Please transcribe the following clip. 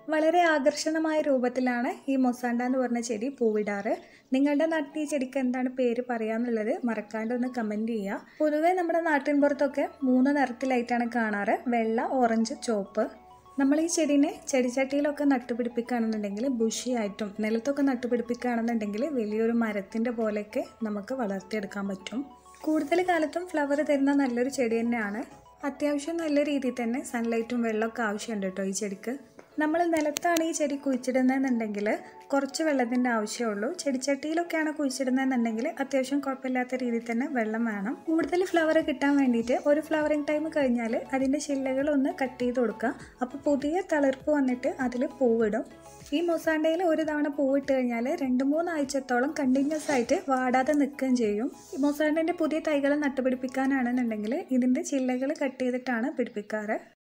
വളരെ ആകർഷണമായ രൂപത്തിലാണ് ഈ മൊസാണ്ട എന്ന് പറഞ്ഞ ചെടി പൂവിടാറ് നിങ്ങളുടെ നാട്ടിൽ ഈ ചെടിക്ക് എന്താണ് പേര് പറയാന്നുള്ളത് മറക്കാണ്ട് ഒന്ന് കമൻറ്റ് ചെയ്യുക പൊതുവേ നമ്മുടെ നാട്ടിൻ പുറത്തൊക്കെ മൂന്ന് നിറത്തിലായിട്ടാണ് കാണാറ് വെള്ള ഓറഞ്ച് ചുവപ്പ് നമ്മൾ ഈ ചെടീനെ ചെടിച്ചട്ടിയിലൊക്കെ നട്ടുപിടിപ്പിക്കുകയാണെന്നുണ്ടെങ്കിൽ ബുഷിയായിട്ടും നിലത്തൊക്കെ നട്ടുപിടിപ്പിക്കുകയാണെന്നുണ്ടെങ്കിൽ വലിയൊരു മരത്തിൻ്റെ പോലെയൊക്കെ നമുക്ക് വളർത്തിയെടുക്കാൻ പറ്റും കൂടുതൽ കാലത്തും ഫ്ലവർ തരുന്ന നല്ലൊരു ചെടി തന്നെയാണ് അത്യാവശ്യം നല്ല രീതിയിൽ തന്നെ സൺലൈറ്റും വെള്ളമൊക്കെ ആവശ്യമുണ്ട് കേട്ടോ ഈ ചെടിക്ക് നമ്മൾ നിലത്താണ് ഈ ചെടി കുഴിച്ചിടുന്നതെന്നുണ്ടെങ്കിൽ കുറച്ച് വെള്ളത്തിൻ്റെ ആവശ്യമുള്ളൂ ചെടിച്ചട്ടിയിലൊക്കെയാണ് കുഴിച്ചിടുന്നതെന്നുണ്ടെങ്കിൽ അത്യാവശ്യം കുഴപ്പമില്ലാത്ത രീതിയിൽ തന്നെ വെള്ളം വേണം കൂടുതൽ ഫ്ലവർ കിട്ടാൻ വേണ്ടിയിട്ട് ഒരു ഫ്ലവറിങ് ടൈം കഴിഞ്ഞാൽ അതിൻ്റെ ശില്ലകൾ ഒന്ന് കട്ട് ചെയ്ത് കൊടുക്കുക അപ്പോൾ പുതിയ തളിർപ്പ് വന്നിട്ട് അതിൽ പൂവിടും ഈ മൊസാണ്ടയിൽ ഒരു തവണ പൂവിട്ട് കഴിഞ്ഞാൽ രണ്ട് മൂന്ന് ആഴ്ചത്തോളം കണ്ടിന്യൂസ് ആയിട്ട് വാടാതെ നിൽക്കുകയും ചെയ്യും ഈ മൊസാണ്ടൻ്റെ പുതിയ തൈകൾ നട്ടുപിടിപ്പിക്കാനാണെന്നുണ്ടെങ്കിൽ ഇതിൻ്റെ ചില്ലകൾ കട്ട് ചെയ്തിട്ടാണ് പിടിപ്പിക്കാറ്